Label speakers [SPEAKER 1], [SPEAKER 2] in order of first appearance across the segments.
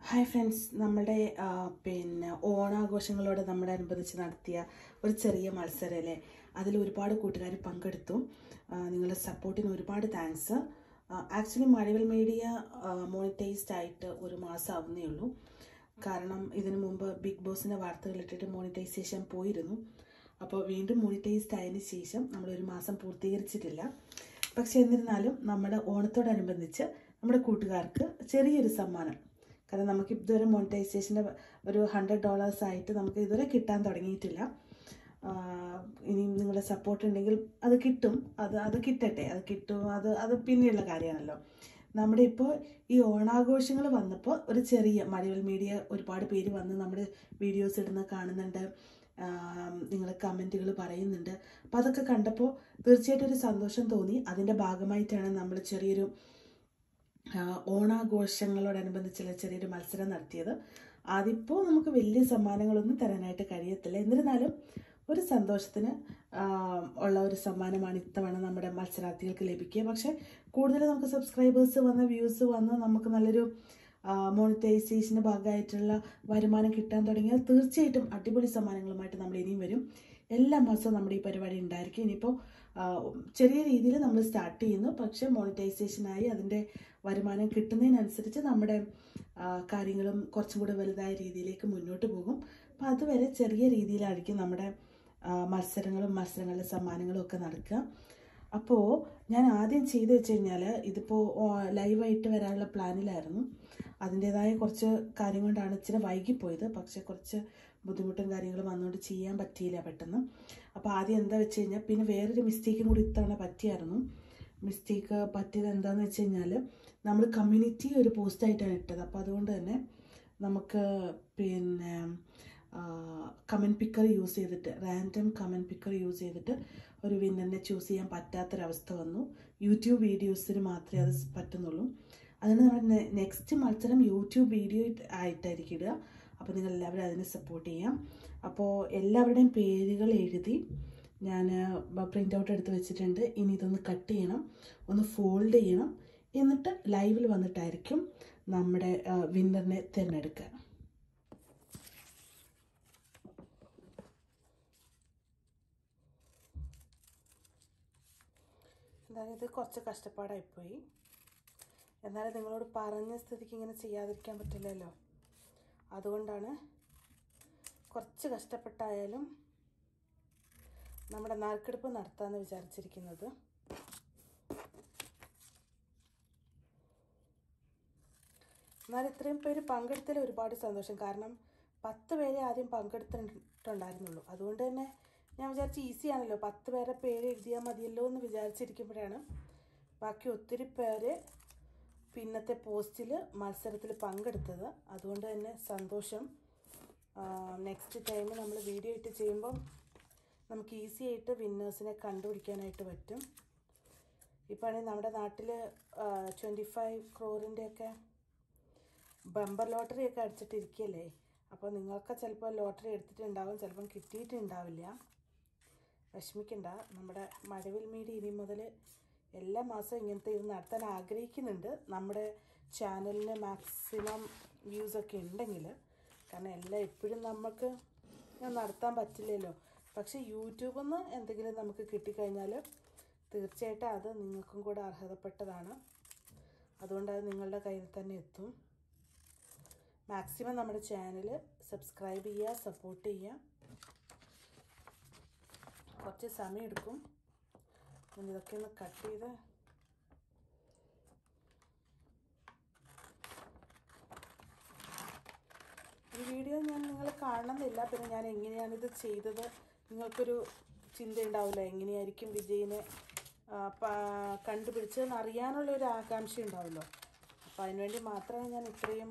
[SPEAKER 1] hi friends നമ്മുടെ ആ, പിന്നെ ഓണാഘോഷങ്ങളോട് നമ്മുടെ അനുബന്ധിച്ച് നടത്തിയ ഒരു ചെറിയ മത്സരം അല്ലേ അതിൽ ഒരുപാട് കൂട്ടുകാർ പങ്കെടുത്തു ആ, നിങ്ങളുടെ സപ്പോർട്ടിന് ഒരുപാട് thanks actually Mazhavil media monetized ആയിട്ട് ഒരു മാസം ആവുന്നേ ഉള്ളൂ കാരണം ഇതിനു മുമ്പ് ബിഗ് ബോസിൻ്റെ വാർത്തകൾ ഇട്ടിട്ട് മോണിറ്റൈസേഷൻ പോയിരുന്നു അപ്പോൾ വീണ്ടും മോണിറ്റൈസ്ഡ് ആയതിനു ശേഷം നമ്മൾ ഒരു മാസം പൂർത്തീകരിച്ചിട്ടില്ല പക്ഷെ എന്നിരുന്നാലും നമ്മുടെ ഓണത്തോടനുബന്ധിച്ച് നമ്മുടെ കൂട്ടുകാർക്ക് ചെറിയൊരു സമ്മാനം കാരണം നമുക്ക് ഇതുവരെ മോണിറ്റൈസേഷൻ്റെ ഒരു ഹൺഡ്രഡ് ഡോളേഴ്സ് ആയിട്ട് നമുക്ക് ഇതുവരെ കിട്ടാൻ തുടങ്ങിയിട്ടില്ല ആഹ് ഇനിയും നിങ്ങളുടെ സപ്പോർട്ട് ഉണ്ടെങ്കിൽ അത് കിട്ടും അത് അത് കിട്ടട്ടെ അത് കിട്ടും അത് അത് പിന്നെയുള്ള കാര്യമാണല്ലോ നമ്മുടെ ഇപ്പോൾ ഈ ഓണാഘോഷങ്ങൾ വന്നപ്പോൾ ഒരു ചെറിയ മഴവിൽ മീഡിയ ഒരുപാട് പേര് വന്ന് നമ്മുടെ വീഡിയോസ് ഇടുന്ന കാണുന്നുണ്ട് നിങ്ങൾ കമൻറ്റുകൾ പറയുന്നുണ്ട് അപ്പോൾ അതൊക്കെ കണ്ടപ്പോൾ തീർച്ചയായിട്ടും ഒരു സന്തോഷം തോന്നി അതിൻ്റെ ഭാഗമായിട്ടാണ് നമ്മൾ ചെറിയൊരു ആ, ഓണാഘോഷങ്ങളോടനുബന്ധിച്ചുള്ള ചെറിയൊരു മത്സരം നടത്തിയത് അതിപ്പോൾ നമുക്ക് വലിയ സമ്മാനങ്ങളൊന്നും തരാനായിട്ട് കഴിയത്തില്ല എന്നിരുന്നാലും ഒരു സന്തോഷത്തിന് ആ, ഉള്ള ഒരു സമ്മാനമാണ് ഇത്തവണ നമ്മുടെ മത്സരാർത്ഥികൾക്ക് ലഭിക്കുക പക്ഷേ കൂടുതൽ നമുക്ക് സബ്സ്ക്രൈബേഴ്സ് വന്ന് വ്യൂസ് വന്ന് നമുക്ക് നല്ലൊരു മോണിറ്റൈസേഷൻ്റെ ഭാഗമായിട്ടുള്ള വരുമാനം കിട്ടാൻ തുടങ്ങിയാൽ തീർച്ചയായിട്ടും അടിപൊളി സമ്മാനങ്ങളുമായിട്ട് നമ്മൾ ഇനിയും വരും എല്ലാ മാസവും നമ്മുടെ ഈ പരിപാടി ഉണ്ടായിരിക്കും ഇനിയിപ്പോൾ ആ, ചെറിയ രീതിയിൽ നമ്മൾ സ്റ്റാർട്ട് ചെയ്യുന്നു പക്ഷേ മോണിറ്റൈസേഷനായി അതിൻ്റെ വരുമാനം കിട്ടുന്നതിനനുസരിച്ച് നമ്മുടെ ആ, കാര്യങ്ങളും കുറച്ചും കൂടെ വലുതായ രീതിയിലേക്ക് മുന്നോട്ട് പോകും അപ്പോൾ അതുവരെ ചെറിയ രീതിയിലായിരിക്കും നമ്മുടെ ആ, മത്സരങ്ങളും മത്സരങ്ങളിലെ സമ്മാനങ്ങളും ഒക്കെ നടക്കുക അപ്പോൾ ഞാൻ ആദ്യം ചെയ്തു വെച്ച് കഴിഞ്ഞാൽ ഇതിപ്പോൾ ലൈവായിട്ട് വരാനുള്ള പ്ലാനിലായിരുന്നു അതിൻ്റേതായ കുറച്ച് കാര്യം കൊണ്ടാണ് ഇച്ചിരി വൈകിപ്പോയത് പക്ഷേ കുറച്ച് ബുദ്ധിമുട്ടും കാര്യങ്ങളും വന്നുകൊണ്ട് ചെയ്യാൻ പറ്റിയില്ല പെട്ടെന്ന് അപ്പോൾ ആദ്യം എന്താ വെച്ച് കഴിഞ്ഞാൽ പിന്നെ വേറൊരു മിസ്റ്റേക്കും കൂടി ഇത്തവണ പറ്റിയായിരുന്നു മിസ്റ്റേക്ക് പറ്റിയത് എന്താണെന്ന് വെച്ച് കഴിഞ്ഞാൽ നമ്മൾ കമ്മ്യൂണിറ്റി ഒരു പോസ്റ്റായിട്ടാണ് ഇട്ടത് അപ്പോൾ അതുകൊണ്ട് തന്നെ നമുക്ക് പിന്നെ കമൻറ്റ് പിക്കർ യൂസ് ചെയ്തിട്ട് റാൻഡം കമൻറ്റ് പിക്കർ യൂസ് ചെയ്തിട്ട് ഒരു വിന്നറിനെ ചൂസ് ചെയ്യാൻ പറ്റാത്തൊരവസ്ഥ വന്നു യൂട്യൂബ് വീഡിയോസിന് മാത്രമേ അത് പറ്റുന്നുള്ളൂ അതിന് നമ്മുടെ നെക്സ്റ്റ് മത്സരം യൂട്യൂബ് വീഡിയോ ആയിട്ടായിരിക്കും ഇടുക അപ്പോൾ നിങ്ങൾ എല്ലാവരും അതിനെ സപ്പോർട്ട് ചെയ്യാം അപ്പോൾ എല്ലാവരുടെയും പേരുകൾ എഴുതി ഞാൻ പ്രിൻ്റ് ഔട്ട് എടുത്ത് വെച്ചിട്ടുണ്ട് ഇനി ഇതൊന്ന് കട്ട് ചെയ്യണം ഒന്ന് ഫോൾഡ് ചെയ്യണം എന്നിട്ട് ലൈവിൽ വന്നിട്ടായിരിക്കും നമ്മുടെ വിന്നറിനെ തിരഞ്ഞെടുക്കുക എന്തായാലും ഇത് കുറച്ച് കഷ്ടപ്പാടായിപ്പോയി എന്നാലും നിങ്ങളോട് പറഞ്ഞ സ്ഥിതിക്ക് ഇങ്ങനെ ചെയ്യാതിരിക്കാൻ പറ്റില്ലല്ലോ അതുകൊണ്ടാണ് കുറച്ച് കഷ്ടപ്പെട്ടായാലും നമ്മുടെ നാൽക്കെടുപ്പ് നടത്താമെന്ന് വിചാരിച്ചിരിക്കുന്നത് എന്നാൽ ഇത്രയും പേര് പങ്കെടുത്തതിൽ ഒരുപാട് സന്തോഷം കാരണം പത്ത് പേരെ ആദ്യം പങ്കെടുത്തിട്ടുണ്ടായിരുന്നുള്ളൂ അതുകൊണ്ട് തന്നെ ഞാൻ വിചാരിച്ചു ഈസി ആണല്ലോ പത്ത് പേരെ പേര് എഴുതിയാൽ മതിയല്ലോ എന്ന് വിചാരിച്ചിരിക്കുമ്പോഴാണ് ബാക്കി ഒത്തിരി പേര് പിന്നത്തെ പോസ്റ്റിൽ മത്സരത്തിൽ പങ്കെടുത്തത് അതുകൊണ്ട് തന്നെ സന്തോഷം നെക്സ്റ്റ് ടൈം നമ്മൾ വീഡിയോ ഇട്ട് ചെയ്യുമ്പം നമുക്ക് ഈസി ആയിട്ട് വിന്നേഴ്സിനെ കണ്ടുപിടിക്കാനായിട്ട് പറ്റും ഇപ്പോൾ ആണെങ്കിൽ നമ്മുടെ നാട്ടിൽ ട്വൻറ്റി ഫൈവ് ക്രോറിൻ്റെയൊക്കെ ബമ്പർ ലോട്ടറി ഒക്കെ അടിച്ചിട്ടിരിക്കുകയല്ലേ അപ്പോൾ നിങ്ങൾക്ക് ചിലപ്പോൾ ലോട്ടറി എടുത്തിട്ടുണ്ടാവും ചിലപ്പം കിട്ടിയിട്ടുണ്ടാവില്ല വിഷമിക്കണ്ട നമ്മുടെ മഴവിൽ മീഡിയ ഇനി മുതൽ എല്ലാ മാസവും ഇങ്ങനത്തെ ഇത് നടത്താൻ ആഗ്രഹിക്കുന്നുണ്ട് നമ്മുടെ ചാനലിന് മാക്സിമം വ്യൂസൊക്കെ ഉണ്ടെങ്കിൽ കാരണം എല്ലാം എപ്പോഴും നമുക്ക് നടത്താൻ പറ്റില്ലല്ലോ പക്ഷേ യൂട്യൂബിൽ നിന്ന് എന്തെങ്കിലും നമുക്ക് കിട്ടിക്കഴിഞ്ഞാൽ തീർച്ചയായിട്ടും അത് നിങ്ങൾക്കും കൂടെ അർഹതപ്പെട്ടതാണ് അതുകൊണ്ട് അത് നിങ്ങളുടെ കയ്യിൽ തന്നെ എത്തും മാക്സിമം നമ്മുടെ ചാനൽ സബ്സ്ക്രൈബ് ചെയ്യുക സപ്പോർട്ട് ചെയ്യുക കുറച്ച് സമയം എടുക്കും ഞാൻ ഇതൊക്കെ ഒന്ന് കട്ട് ചെയ്ത് ഈ വീഡിയോ ഞാൻ നിങ്ങൾ കാണണമെന്നില്ല പിന്നെ ഞാൻ എങ്ങനെയാണിത് ചെയ്തത് നിങ്ങൾക്കൊരു ചിന്ത ഉണ്ടാവില്ല എങ്ങനെയായിരിക്കും വിജയിനെ ആ, പ- കണ്ടുപിടിച്ചതെന്ന് അറിയാനുള്ള ഒരു ആകാംക്ഷ ഉണ്ടാവുമല്ലോ അപ്പോൾ അതിനുവേണ്ടി മാത്രമാണ് ഞാൻ ഇത്രയും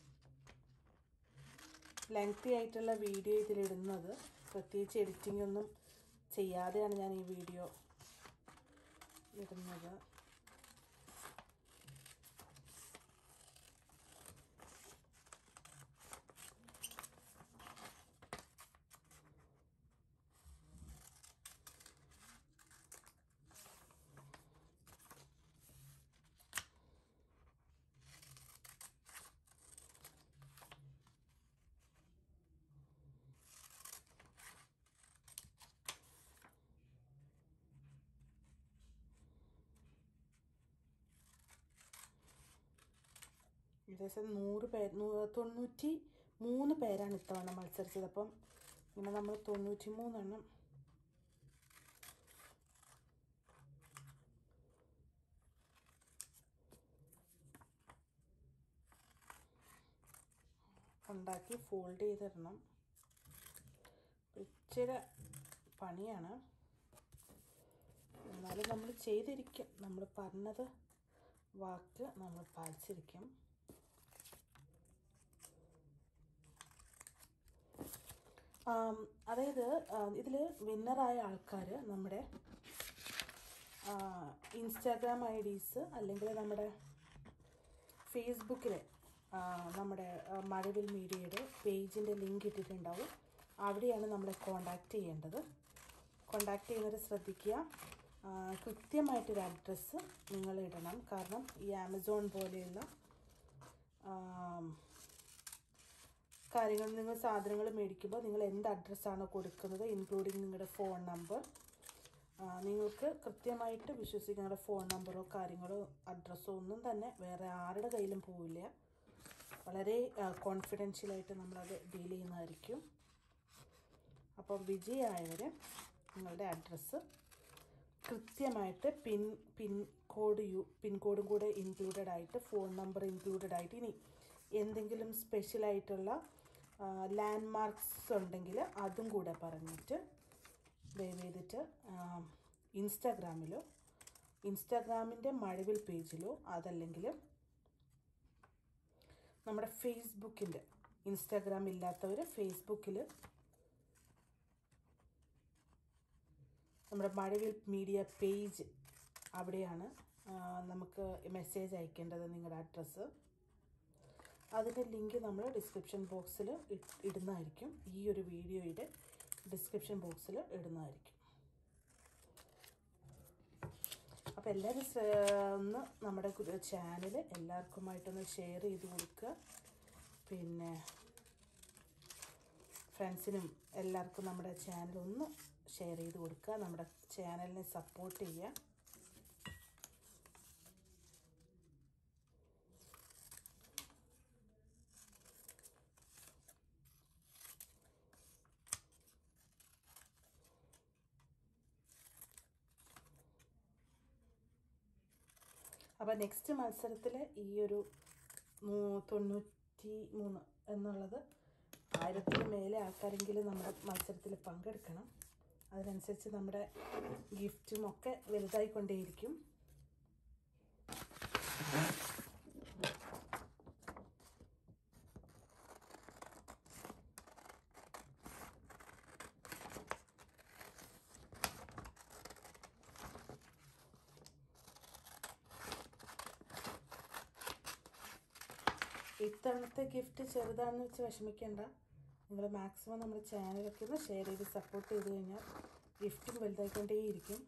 [SPEAKER 1] ലെങ്തി ആയിട്ടുള്ള വീഡിയോ ഇതിലിടുന്നത് പ്രത്യേകിച്ച് എഡിറ്റിംഗ് ഒന്നും ചെയ്യാതെയാണ് ഞാൻ ഈ വീഡിയോ ഇടുന്നത് ഏകദേശം നൂറ് പേര് നൂ- തൊണ്ണൂറ്റി മൂന്ന് പേരാണ് ഇത്തവണ മത്സരിച്ചത് അപ്പം ഇങ്ങനെ നമ്മൾ തൊണ്ണൂറ്റി മൂന്നെണ്ണം ഉണ്ടാക്കി ഫോൾഡ് ചെയ്തിടണം ഇച്ചിരി പണിയാണ് എന്നാലും നമ്മൾ ചെയ്തിരിക്കും നമ്മൾ പറഞ്ഞത് വാക്ക് നമ്മൾ പാലിച്ചിരിക്കും ആം, അതായത് ഇതിൽ വിന്നറായ ആൾക്കാർ നമ്മുടെ ഇൻസ്റ്റാഗ്രാം ഐ ഡീസ് അല്ലെങ്കിൽ നമ്മുടെ ഫേസ്ബുക്കിൽ നമ്മുടെ ആ, മഴവിൽ മീഡിയയുടെ പേജിൻ്റെ ലിങ്ക് ഇട്ടിട്ടുണ്ടാവും അവിടെയാണ് നമ്മളെ കോണ്ടാക്ട് ചെയ്യേണ്ടത് കോണ്ടാക്ട് ചെയ്യുന്നത് ശ്രദ്ധിക്കുക ആ, കൃത്യമായിട്ടൊരു അഡ്രസ്സ് നിങ്ങൾ ഇടണം കാരണം ഈ ആമസോൺ പോലെയുള്ള ആം, കാര്യങ്ങൾ നിങ്ങൾ സാധനങ്ങൾ മേടിക്കുമ്പോൾ നിങ്ങൾ എന്ത് അഡ്രസ്സാണോ കൊടുക്കുന്നത് ഇൻക്ലൂഡിങ് നിങ്ങളുടെ ഫോൺ നമ്പർ നിങ്ങൾക്ക് കൃത്യമായിട്ട് വിശ്വസിക്കുക നിങ്ങളുടെ ഫോൺ നമ്പറോ കാര്യങ്ങളോ അഡ്രസ്സോ ഒന്നും തന്നെ വേറെ ആരുടെ കയ്യിലും പോവില്ല വളരെ കോൺഫിഡൻഷ്യലായിട്ട് നമ്മളത് ഡീൽ ചെയ്യുന്നതായിരിക്കും അപ്പോൾ വിജയമായവർ നിങ്ങളുടെ അഡ്രസ്സ് കൃത്യമായിട്ട് പിൻ പിൻ കോഡ് യു പിൻ കോഡും കൂടെ ഇൻക്ലൂഡഡ് ആയിട്ട് ഫോൺ നമ്പർ ഇൻക്ലൂഡഡ് ആയിട്ട് ഇനി എന്തെങ്കിലും സ്പെഷ്യലായിട്ടുള്ള ലാൻഡ് മാർക്സ് ഉണ്ടെങ്കിൽ അതും കൂടെ പറഞ്ഞിട്ട് ദയവ് ചെയ്തിട്ട് ഇൻസ്റ്റാഗ്രാമിലോ ഇൻസ്റ്റാഗ്രാമിൻ്റെ മഴവിൽ പേജിലോ അതല്ലെങ്കിൽ നമ്മുടെ ഫേസ്ബുക്കിൻ്റെ ഇൻസ്റ്റാഗ്രാം ഇല്ലാത്തവർ ഫേസ്ബുക്കിൽ നമ്മുടെ മഴവിൽ മീഡിയ പേജ് അവിടെയാണ് ആ, നമുക്ക് മെസ്സേജ് അയക്കേണ്ടത് നിങ്ങളുടെ അഡ്രസ്സ് അതിൻ്റെ ലിങ്ക് നമ്മൾ ഡിസ്ക്രിപ്ഷൻ ബോക്സിൽ ഇടുന്നതായിരിക്കും ഈ ഒരു വീഡിയോയുടെ ഡിസ്ക്രിപ്ഷൻ ബോക്സിൽ ഇടുന്നതായിരിക്കും അപ്പോൾ എല്ലാവരും ശ്ര- ഒന്ന് നമ്മുടെ ചാനൽ എല്ലാവർക്കുമായിട്ടൊന്ന് ഷെയർ ചെയ്ത് കൊടുക്കുക പിന്നെ ഫ്രണ്ട്സിനും എല്ലാവർക്കും നമ്മുടെ ചാനൽ ഒന്ന് ഷെയർ ചെയ്ത് കൊടുക്കുക നമ്മുടെ ചാനലിനെ സപ്പോർട്ട് ചെയ്യുക അപ്പോൾ നെക്സ്റ്റ് മത്സരത്തിൽ ഈ ഒരു നൂ- തൊണ്ണൂറ്റി മൂന്ന് എന്നുള്ളത് ആയിരത്തിന് മേലെ ആൾക്കാരെങ്കിലും നമ്മുടെ മത്സരത്തിൽ പങ്കെടുക്കണം അതിനനുസരിച്ച് നമ്മുടെ ഗിഫ്റ്റും ഒക്കെ വലുതായിക്കൊണ്ടേയിരിക്കും ഇത്തവണത്തെ ഗിഫ്റ്റ് ചെറുതാണെന്ന് വെച്ച് വിഷമിക്കേണ്ട നിങ്ങൾ മാക്സിമം നമ്മുടെ ചാനലൊക്കെ ഒന്ന് ഷെയർ ചെയ്ത് സപ്പോർട്ട് ചെയ്ത് കഴിഞ്ഞാൽ ഗിഫ്റ്റും വലുതായിക്കൊണ്ടേയിരിക്കും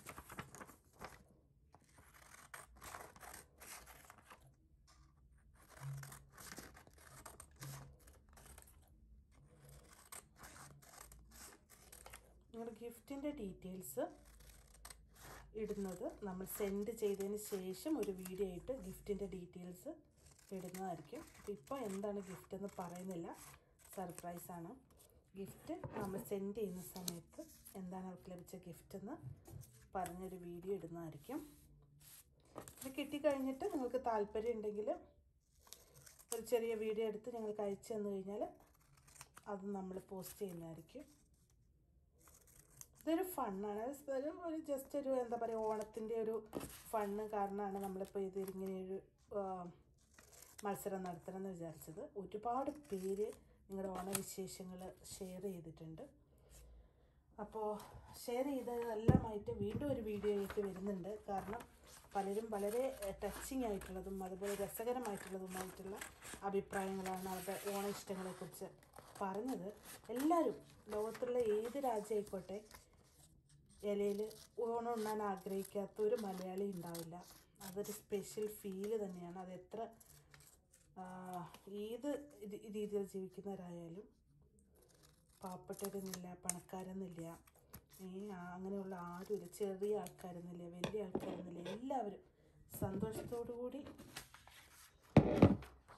[SPEAKER 1] നിങ്ങളുടെ ഗിഫ്റ്റിൻ്റെ ഡീറ്റെയിൽസ് ഇടുന്നത് നമ്മൾ സെൻഡ് ചെയ്തതിന് ശേഷം ഒരു വീഡിയോ ആയിട്ട് ഗിഫ്റ്റിൻ്റെ ഡീറ്റെയിൽസ് ഇടുന്നതായിരിക്കും അപ്പോൾ ഇപ്പോൾ എന്താണ് ഗിഫ്റ്റ് എന്ന് പറയുന്നില്ല സർപ്രൈസാണ് ഗിഫ്റ്റ് നമ്മൾ സെൻഡ് ചെയ്യുന്ന സമയത്ത് എന്താണ് അവർക്ക് ലഭിച്ച ഗിഫ്റ്റ് എന്ന് പറഞ്ഞൊരു വീഡിയോ ഇടുന്നതായിരിക്കും ഇത് കിട്ടിക്കഴിഞ്ഞിട്ട് നിങ്ങൾക്ക് താല്പര്യം ഉണ്ടെങ്കിൽ ഒരു ചെറിയ വീഡിയോ എടുത്ത് ഞങ്ങൾക്ക് അയച്ചു തന്നു കഴിഞ്ഞാൽ അത് നമ്മൾ പോസ്റ്റ് ചെയ്യുന്നതായിരിക്കും ഇതൊരു ഫണ്ണാണ് ഒരു ഒരു ജസ്റ്റ് ഒരു എന്താ പറയുക ഓണത്തിൻ്റെ ഒരു ഫണ്ണ് കാരണമാണ് നമ്മളിപ്പോൾ ഇത് ഇങ്ങനെ ഒരു ആ, മത്സരം നടത്തണം എന്ന് വിചാരിച്ചത് ഒരുപാട് പേര് നിങ്ങളുടെ ഓണവിശേഷങ്ങൾ ഷെയർ ചെയ്തിട്ടുണ്ട് അപ്പോൾ ഷെയർ ചെയ്തതെല്ലാമായിട്ട് വീണ്ടും ഒരു വീഡിയോ ആയിട്ട് വരുന്നുണ്ട് കാരണം പലരും വളരെ ടച്ചിങ് ആയിട്ടുള്ളതും അതുപോലെ രസകരമായിട്ടുള്ളതുമായിട്ടുള്ള അഭിപ്രായങ്ങളാണ് അവരുടെ ഓണ ഇഷ്ടങ്ങളെക്കുറിച്ച് പറഞ്ഞത് എല്ലാവരും ലോകത്തുള്ള ഏത് രാജ്യമായിക്കോട്ടെ ഇലയിൽ ഓണം ഉണ്ണാൻ ആഗ്രഹിക്കാത്ത ഒരു മലയാളി ഉണ്ടാവില്ല അതൊരു സ്പെഷ്യൽ ഫീല് തന്നെയാണ് അത് എത്ര ആ, ഏത് രീ- രീതിയിൽ ജീവിക്കുന്നവരായാലും പാവപ്പെട്ടവരെന്നില്ല പണക്കാരെന്നില്ല ഏ ആ, അങ്ങനെയുള്ള ആരുമില്ല ചെറിയ ആൾക്കാരെന്നില്ല വലിയ ആൾക്കാരെന്നില്ല എല്ലാവരും സന്തോഷത്തോടു കൂടി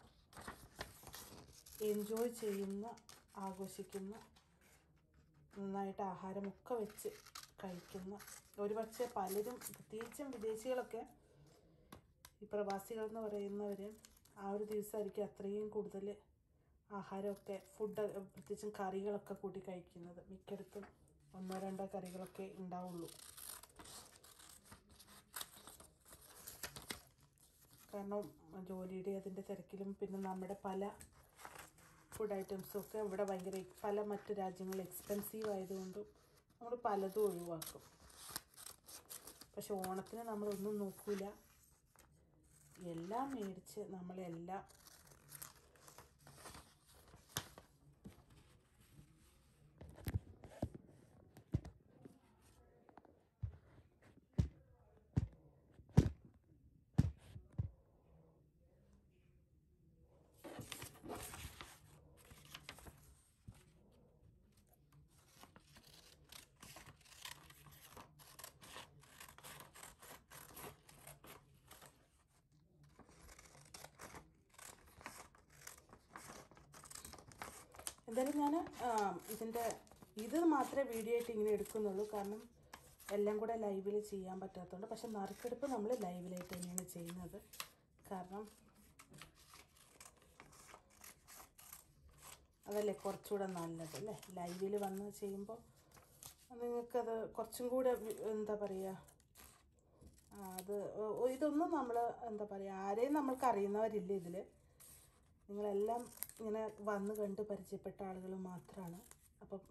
[SPEAKER 1] എൻജോയ് ചെയ്യുന്ന ആഘോഷിക്കുന്ന നന്നായിട്ട് ആഹാരമൊക്കെ വെച്ച് കഴിക്കുന്ന ഒരുപക്ഷെ പലരും പ്രത്യേകിച്ചും വിദേശികളൊക്കെ ഈ പ്രവാസികൾ എന്ന് പറയുന്നവർ ആ ഒരു ദിവസമായിരിക്കും അത്രയും കൂടുതൽ ആഹാരമൊക്കെ ഫുഡ് പ്രത്യേകിച്ചും കറികളൊക്കെ കൂട്ടി കഴിക്കുന്നത് മിക്കയിടത്തും ഒന്നോ രണ്ടോ കറികളൊക്കെ ഉണ്ടാവുള്ളൂ കാരണം ജോലിയുടെ അതിൻ്റെ തിരക്കിലും പിന്നെ നമ്മുടെ പല ഫുഡ് ഐറ്റംസും ഒക്കെ ഇവിടെ ഭയങ്കര പല മറ്റു രാജ്യങ്ങളിൽ എക്സ്പെൻസീവ് ആയതുകൊണ്ടും നമ്മൾ പലതും ഒഴിവാക്കും പക്ഷെ ഓണത്തിന് നമ്മളൊന്നും നോക്കൂല എല്ലാം മേടിച്ച് നമ്മളെല്ലാം എന്തായാലും ഞാൻ ഇതിൻ്റെ ഇത് മാത്രമേ വീഡിയോ ആയിട്ട് ഇങ്ങനെ എടുക്കുന്നുള്ളൂ കാരണം എല്ലാം കൂടെ ലൈവിൽ ചെയ്യാൻ പറ്റാത്തതുകൊണ്ട് പക്ഷെ നറുക്കെടുപ്പ് നമ്മൾ ലൈവിലായിട്ട് തന്നെയാണ് ചെയ്യുന്നത് കാരണം അതല്ലേ കുറച്ചുകൂടെ നല്ലത് അല്ലേ ലൈവിൽ വന്ന് ചെയ്യുമ്പോൾ നിങ്ങൾക്കത് കുറച്ചും കൂടെ വി- എന്താ പറയുക ആ, അത് ഒ- ഒ- ഇതൊന്നും നമ്മൾ എന്താ പറയുക ആരെയും നമ്മൾക്ക് അറിയുന്നവരില്ല ഇതിൽ നിങ്ങളെല്ലാം ഇങ്ങനെ വന്ന് കണ്ട് പരിചയപ്പെട്ട ആളുകൾ മാത്രമാണ് അപ്പം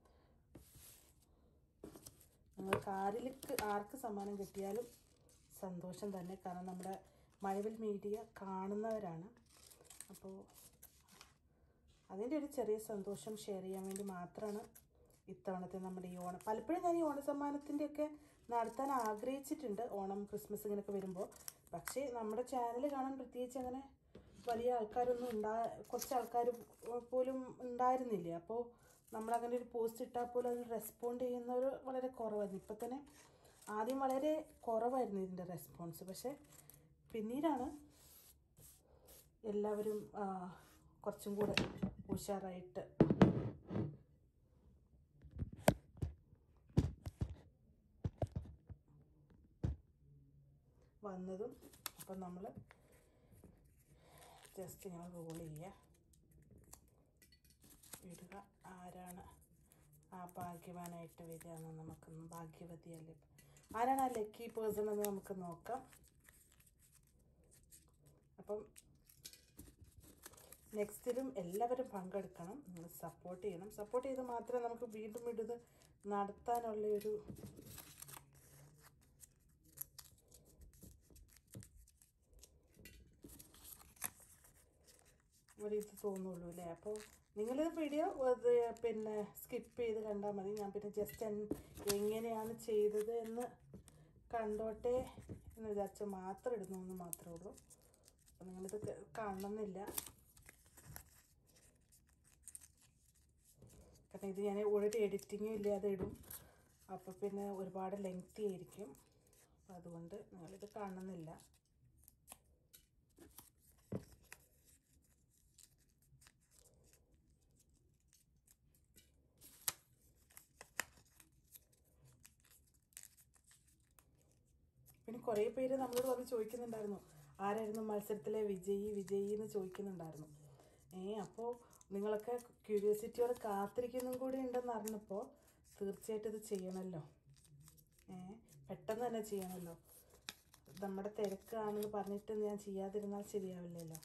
[SPEAKER 1] നിങ്ങൾക്ക് ആരിലേക്ക് ആർക്ക് സമ്മാനം കിട്ടിയാലും സന്തോഷം തന്നെ കാരണം നമ്മുടെ മഴവിൽ മീഡിയ കാണുന്നവരാണ് അപ്പോൾ അതിൻ്റെ ഒരു ചെറിയ സന്തോഷം ഷെയർ ചെയ്യാൻ വേണ്ടി മാത്രമാണ് ഇത്തവണത്തെ നമ്മുടെ ഈ ഓണം പലപ്പോഴും ഞാൻ ഈ ഓണസമ്മാനത്തിൻ്റെയൊക്കെ നടത്താൻ ആഗ്രഹിച്ചിട്ടുണ്ട് ഓണം ക്രിസ്മസ് ഇങ്ങനെയൊക്കെ വരുമ്പോൾ പക്ഷേ നമ്മുടെ ചാനൽ കാണാൻ പ്രത്യേകിച്ച് അങ്ങനെ വലിയ ആൾക്കാരൊന്നും ഉണ്ടാ കുറച്ച് ആൾക്കാർ പോലും ഉണ്ടായിരുന്നില്ല അപ്പോൾ നമ്മളങ്ങനെ ഒരു പോസ്റ്റ് ഇട്ടാൽ പോലും അതിന് റെസ്പോണ്ട് ചെയ്യുന്നവർ വളരെ കുറവായിരുന്നു ഇപ്പം തന്നെ ആദ്യം വളരെ കുറവായിരുന്നു ഇതിൻ്റെ റെസ്പോൺസ് പക്ഷേ പിന്നീടാണ് എല്ലാവരും ആ, കുറച്ചും കൂടെ ഉഷാറായിട്ട് വന്നതും അപ്പം നമ്മൾ ജസ്റ്റ് ഇങ്ങനെ റോൾ ചെയ്യുക ഇടുക ആരാണ് ആ ഭാഗ്യവാനായിട്ട് വരിക എന്ന് നമുക്കൊന്ന് ഭാഗ്യവതിയല്ലേ ആരാണ് ആ ലക്കി പേഴ്സൺ എന്ന് നമുക്ക് നോക്കാം അപ്പം നെക്സ്റ്റിലും എല്ലാവരും പങ്കെടുക്കണം നിങ്ങൾ സപ്പോർട്ട് ചെയ്യണം സപ്പോർട്ട് ചെയ്ത് മാത്രമേ നമുക്ക് വീണ്ടും വീണ്ടും ഇത് നടത്താനുള്ള ഒരു ഒരു ഇത് തോന്നുള്ളൂ അല്ലേ അപ്പോൾ നിങ്ങളിത് വീഡിയോ അത് പിന്നെ സ്കിപ്പ് ചെയ്ത് കണ്ടാൽ മതി ഞാൻ പിന്നെ ജസ്റ്റ് എങ്ങനെയാണ് ചെയ്തത് എന്ന് കണ്ടോട്ടെ എന്ന് വിചാരിച്ച് മാത്രം ഇടുന്നു എന്ന് മാത്രമേ ഉള്ളൂ അപ്പോൾ നിങ്ങളിത് ക- കാണണമെന്നില്ല കാരണം ഇത് ഞാൻ ഒരു എഡിറ്റിങ്ങും ഇല്ലാതെ ഇടും അപ്പോൾ പിന്നെ ഒരുപാട് ലെങ്തി ആയിരിക്കും അപ്പോൾ അതുകൊണ്ട് നിങ്ങളിത് കാണുന്നില്ല പിന്നെ കുറേ പേര് നമ്മളോട് വന്ന് ചോദിക്കുന്നുണ്ടായിരുന്നു ആരായിരുന്നു മത്സരത്തിലെ വിജയി വിജയി എന്ന് ചോദിക്കുന്നുണ്ടായിരുന്നു ഏ അപ്പോൾ നിങ്ങളൊക്കെ ക്യൂരിയോസിറ്റിയോടെ കാത്തിരിക്കുന്നതും കൂടി ഉണ്ടെന്ന് അറിഞ്ഞപ്പോൾ തീർച്ചയായിട്ടും ഇത് ചെയ്യണമല്ലോ ഏ പെട്ടെന്ന് തന്നെ ചെയ്യണമല്ലോ നമ്മുടെ തിരക്കാണെന്ന് പറഞ്ഞിട്ട് ഞാൻ ചെയ്യാതിരുന്നാൽ ശരിയാവില്ലല്ലോ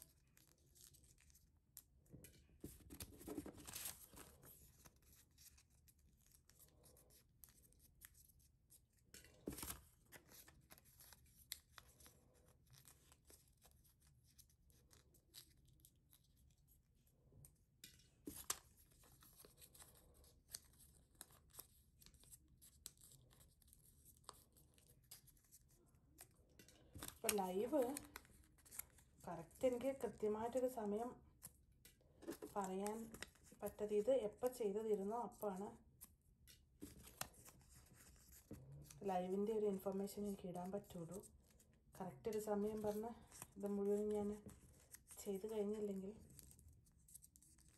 [SPEAKER 1] ഇപ്പം ലൈവ് കറക്റ്റ് എനിക്ക് കൃത്യമായിട്ടൊരു സമയം പറയാൻ പറ്റത് ഇത് എപ്പോൾ ചെയ്തു തരുന്നോ അപ്പോഴാണ് ലൈവിൻ്റെ ഒരു ഇൻഫർമേഷൻ എനിക്ക് ഇടാൻ പറ്റുള്ളൂ കറക്റ്റ് ഒരു സമയം പറഞ്ഞ് ഇത് മുഴുവൻ ഞാൻ ചെയ്ത് കഴിഞ്ഞില്ലെങ്കിൽ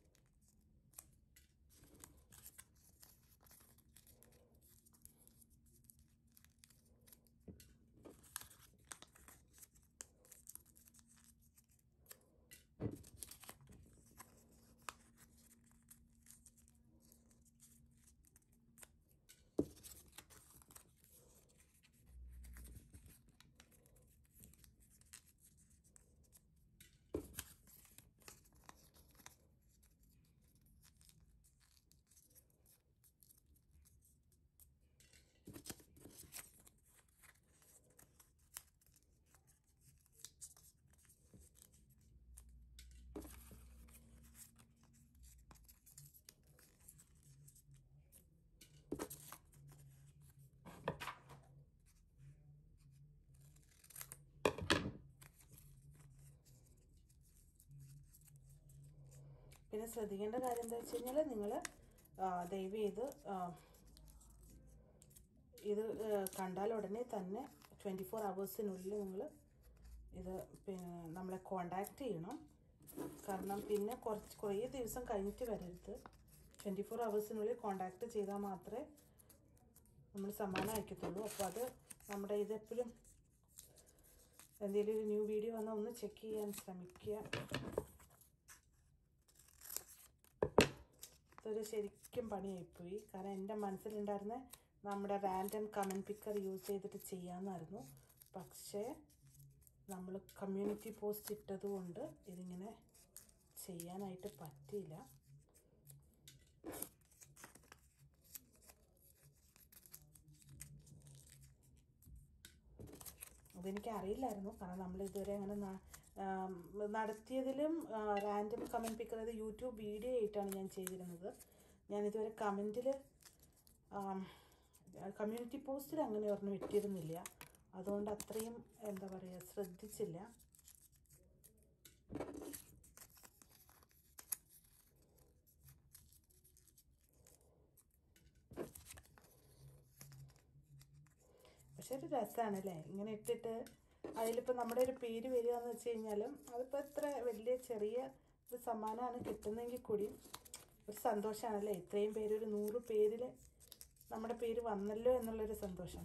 [SPEAKER 1] പിന്നെ ശ്രദ്ധിക്കേണ്ട കാര്യം എന്താ വെച്ച് കഴിഞ്ഞാൽ നിങ്ങൾ ദയവ് ചെയ്ത് ആ, ഇത് ആ, കണ്ടാൽ ഉടനെ തന്നെ ട്വൻറ്റി ഫോർ അവേഴ്സിനുള്ളിൽ നിങ്ങൾ ഇത് പിന്നെ നമ്മളെ കോണ്ടാക്ട് ചെയ്യണം കാരണം പിന്നെ കുറച്ച് കുറേ ദിവസം കഴിഞ്ഞിട്ട് വരരുത് ട്വൻറ്റി ഫോർ അവേഴ്സിനുള്ളിൽ കോണ്ടാക്ട് ചെയ്താൽ മാത്രമേ നമ്മൾ സമ്മാനം അയക്കത്തുള്ളൂ അപ്പോൾ അത് നമ്മുടെ ഇത് എപ്പോഴും എന്തെങ്കിലും ഒരു ന്യൂ വീഡിയോ വന്നാൽ ഒന്ന് ചെക്ക് ചെയ്യാൻ ശ്രമിക്കുക ഇതൊരു ശരിക്കും പണിയായിപ്പോയി കാരണം എൻ്റെ മനസ്സിലുണ്ടായിരുന്ന നമ്മുടെ റാൻഡം കമൻറ്റ് പിക്കർ യൂസ് ചെയ്തിട്ട് ചെയ്യാമെന്നായിരുന്നു പക്ഷേ നമ്മൾ കമ്മ്യൂണിറ്റി പോസ്റ്റ് ഇട്ടതുകൊണ്ട് ഇതിങ്ങനെ ചെയ്യാനായിട്ട് പറ്റിയില്ല അതെനിക്ക് അറിയില്ലായിരുന്നു കാരണം നമ്മൾ ഇതുവരെ അങ്ങനെ ന- ആം, നടത്തിയതിലും റാൻഡം കമൻറ്റ് പിക്കർ അത് യൂട്യൂബ് വീഡിയോ ആയിട്ടാണ് ഞാൻ ചെയ്തിരുന്നത് ഞാൻ ഇതുവരെ കമൻറ്റിൽ കമ്മ്യൂണിറ്റി പോസ്റ്റിൽ അങ്ങനെ ഒരെണ്ണം ഇട്ടിരുന്നില്ല അതുകൊണ്ട് അത്രയും എന്താ പറയുക ശ്രദ്ധിച്ചില്ല പക്ഷെ ഒരു രസമാണ് അല്ലേ ഇങ്ങനെ ഇട്ടിട്ട് അതിലിപ്പോൾ നമ്മുടെ ഒരു പേര് വരിക എന്ന് വെച്ച് കഴിഞ്ഞാലും അതിപ്പോൾ എത്ര വലിയ ചെറിയ ഒരു സമ്മാനമാണ് കിട്ടുന്നതെങ്കിൽ കൂടി ഒരു സന്തോഷമാണല്ലേ ഇത്രയും പേര് ഒരു നൂറ് പേരിൽ നമ്മുടെ പേര് വന്നല്ലോ എന്നുള്ളൊരു സന്തോഷം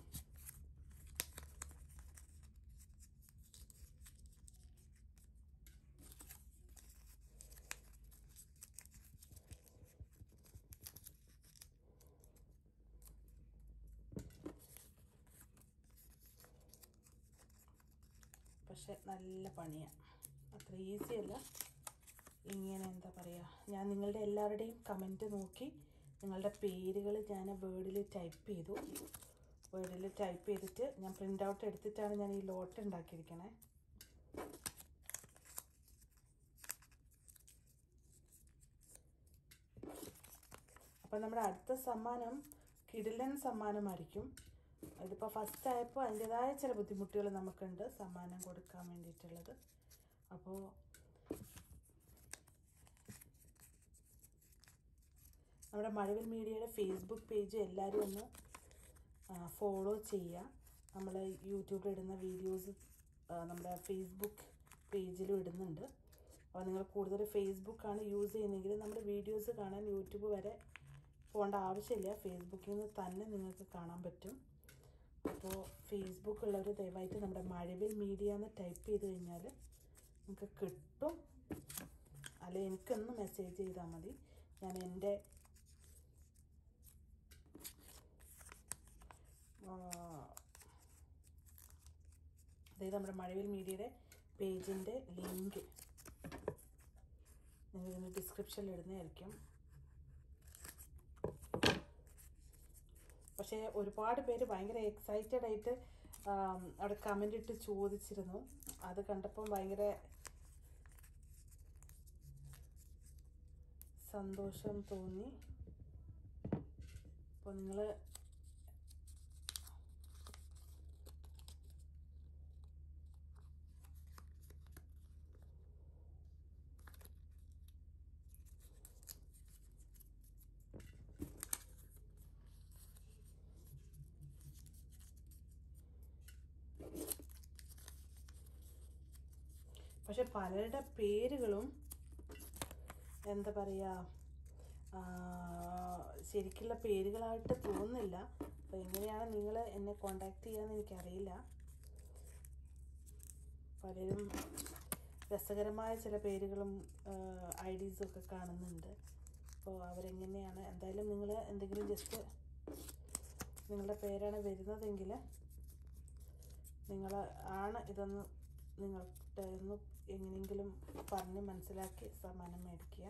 [SPEAKER 1] പക്ഷെ നല്ല പണിയാണ് അത്ര ഈസി അല്ല ഇങ്ങനെ എന്താ പറയുക ഞാൻ നിങ്ങളുടെ എല്ലാവരുടെയും കമൻറ്റ് നോക്കി നിങ്ങളുടെ പേരുകൾ ഞാൻ വേർഡിൽ ടൈപ്പ് ചെയ്തു വേർഡിൽ ടൈപ്പ് ചെയ്തിട്ട് ഞാൻ പ്രിൻ്റ് ഔട്ട് എടുത്തിട്ടാണ് ഞാൻ ഈ ലോട്ട് ഉണ്ടാക്കിയിരിക്കണേ അപ്പം നമ്മുടെ അടുത്ത സമ്മാനം കിടിലൻ സമ്മാനമായിരിക്കും ഇതിപ്പോൾ ഫസ്റ്റ് ആയപ്പോൾ അതിൻ്റെതായ ചില ബുദ്ധിമുട്ടുകൾ നമുക്കുണ്ട് സമ്മാനം കൊടുക്കാൻ വേണ്ടിയിട്ടുള്ളത് അപ്പോൾ നമ്മുടെ മഴവിൽ മീഡിയയുടെ ഫേസ്ബുക്ക് പേജ് എല്ലാവരും ഒന്ന് ഫോളോ ചെയ്യുക നമ്മൾ യൂട്യൂബിൽ ഇടുന്ന വീഡിയോസ് നമ്മുടെ ഫേസ്ബുക്ക് പേജിലും ഇടുന്നുണ്ട് അപ്പോൾ നിങ്ങൾ കൂടുതൽ ഫേസ്ബുക്കാണ് യൂസ് ചെയ്യുന്നതെങ്കിൽ നമ്മുടെ വീഡിയോസ് കാണാൻ യൂട്യൂബ് വരെ പോകേണ്ട ആവശ്യമില്ല ഫേസ്ബുക്കിൽ നിന്ന് തന്നെ നിങ്ങൾക്ക് കാണാൻ പറ്റും അപ്പോൾ ഫേസ്ബുക്ക് ഉള്ളവർ ദയവായിട്ട് നമ്മുടെ മഴവിൽ മീഡിയ എന്ന് ടൈപ്പ് ചെയ്ത് കഴിഞ്ഞാൽ നിങ്ങൾക്ക് കിട്ടും അല്ലെ എനിക്കൊന്ന് മെസ്സേജ് ചെയ്താൽ മതി ഞാൻ എൻ്റെ അതായത് നമ്മുടെ മഴവിൽ മീഡിയയുടെ പേജിൻ്റെ ലിങ്ക് നിങ്ങൾ ഇതിൻ്റെ ഡിസ്ക്രിപ്ഷനിൽ ഇടുന്നതായിരിക്കും പക്ഷേ ഒരുപാട് പേര് ഭയങ്കര എക്സൈറ്റഡ് ആയിട്ട് ആം, അവിടെ കമൻ്റ് ഇട്ട് ചോദിച്ചിരുന്നു അത് കണ്ടപ്പം ഭയങ്കര സന്തോഷം തോന്നി അപ്പോൾ നിങ്ങൾ പക്ഷെ പലരുടെ പേരുകളും എന്താ പറയുക ശരിക്കുള്ള പേരുകളായിട്ട് തോന്നുന്നില്ല അപ്പോൾ എങ്ങനെയാണ് നിങ്ങൾ എന്നെ കോണ്ടാക്ട് ചെയ്യാന്ന് എനിക്കറിയില്ല പലരും രസകരമായ ചില പേരുകളും ഐ ഡീസും ഒക്കെ കാണുന്നുണ്ട് അപ്പോൾ അവരെങ്ങനെയാണ് എന്തായാലും നിങ്ങൾ എന്തെങ്കിലും ജസ്റ്റ് നിങ്ങളുടെ പേരാണ് വരുന്നതെങ്കിൽ നിങ്ങൾ ആണ് ഇതൊന്ന് നിങ്ങളുടെ ഒന്ന് എങ്ങനെയെങ്കിലും പറഞ്ഞ് മനസ്സിലാക്കി സമ്മാനം മേടിക്കുക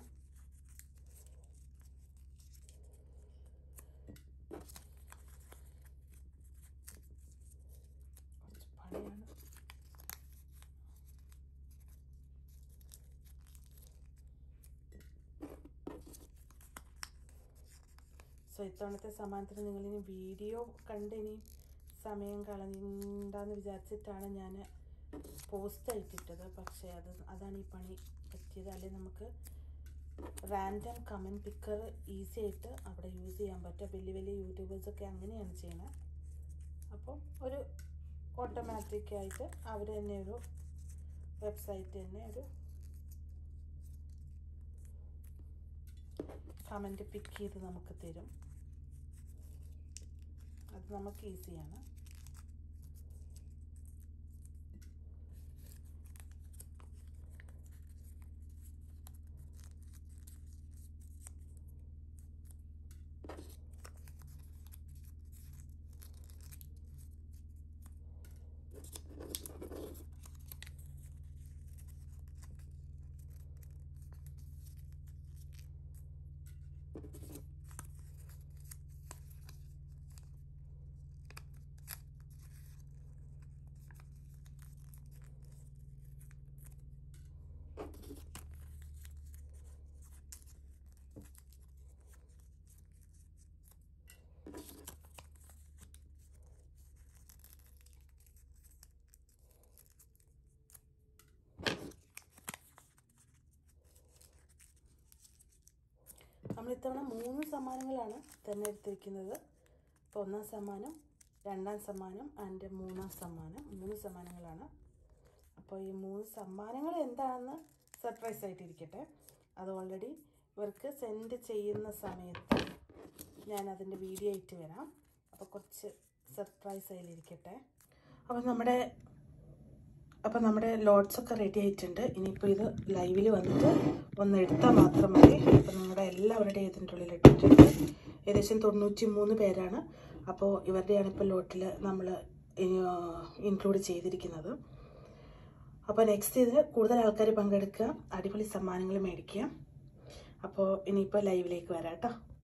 [SPEAKER 1] കുറച്ച് പണിയാണ് സോ ഇത്തവണത്തെ സമ്മാനത്തിന് നിങ്ങളിനി വീഡിയോ കണ്ട് ഇനി സമയം കളഞ്ഞിണ്ടെന്ന് വിചാരിച്ചിട്ടാണ് ഞാൻ പോസ്റ്റ് ആയിട്ടിട്ടത് പക്ഷേ അത് അതാണ് ഈ പണി പറ്റിയത് അല്ലെങ്കിൽ നമുക്ക് റാൻഡം കമൻറ്റ് പിക്കർ ഈസി ആയിട്ട് അവിടെ യൂസ് ചെയ്യാൻ പറ്റും വലിയ വലിയ യൂട്യൂബേഴ്സൊക്കെ അങ്ങനെയാണ് ചെയ്യുന്നത് അപ്പോൾ ഒരു ഓട്ടോമാറ്റിക് ആയിട്ട് അവർ തന്നെ ഒരു വെബ്സൈറ്റ് തന്നെ ഒരു കമൻറ്റ് പിക്ക് ചെയ്ത് നമുക്ക് തരും അത് നമുക്ക് ഈസിയാണ് നമ്മൾ ഇത്തവണ മൂന്ന് സമ്മാനങ്ങളാണ് തിരഞ്ഞെടുത്തിരിക്കുന്നത് ഇപ്പോൾ ഒന്നാം സമ്മാനം രണ്ടാം സമ്മാനം ആൻഡ് മൂന്നാം സമ്മാനം മൂന്ന് സമ്മാനങ്ങളാണ് അപ്പോൾ ഈ മൂന്ന് സമ്മാനങ്ങൾ എന്താണെന്ന് സർപ്രൈസ് ആയിട്ടിരിക്കട്ടെ അത് ഓൾറെഡി ഇവർക്ക് സെൻഡ് ചെയ്യുന്ന സമയത്ത് ഞാൻ അതിൻ്റെ വീഡിയോ ആയിട്ട് വരാം അപ്പോൾ കുറച്ച് സർപ്രൈസ് ആയിലിരിക്കട്ടെ അപ്പോൾ നമ്മുടെ അപ്പോൾ നമ്മുടെ ലോഡ്സ് ഒക്കെ റെഡി ആയിട്ടുണ്ട് ഇനിയിപ്പോൾ ഇത് ലൈവിൽ വന്നിട്ട് ഒന്ന് എടുത്താൽ മാത്രം മതി അപ്പോൾ നിങ്ങളുടെ എല്ലാവരുടെയും ഇതിൻ്റെ ഉള്ളിൽ ഇട്ടിട്ടുണ്ട് ഏകദേശം തൊണ്ണൂറ്റി മൂന്ന് പേരാണ് അപ്പോൾ ഇവരുടെയാണ് ഇപ്പോൾ ലോട്ടിൽ നമ്മൾ ഇൻക്ലൂഡ് ചെയ്തിരിക്കുന്നത് അപ്പോൾ നെക്സ്റ്റ് ഇതിൽ കൂടുതൽ ആൾക്കാർ പങ്കെടുക്കുക അടിപൊളി സമ്മാനങ്ങൾ മേടിക്കുക അപ്പോൾ ഇനിയിപ്പോൾ ലൈവിലേക്ക് വരാം കേട്ടോ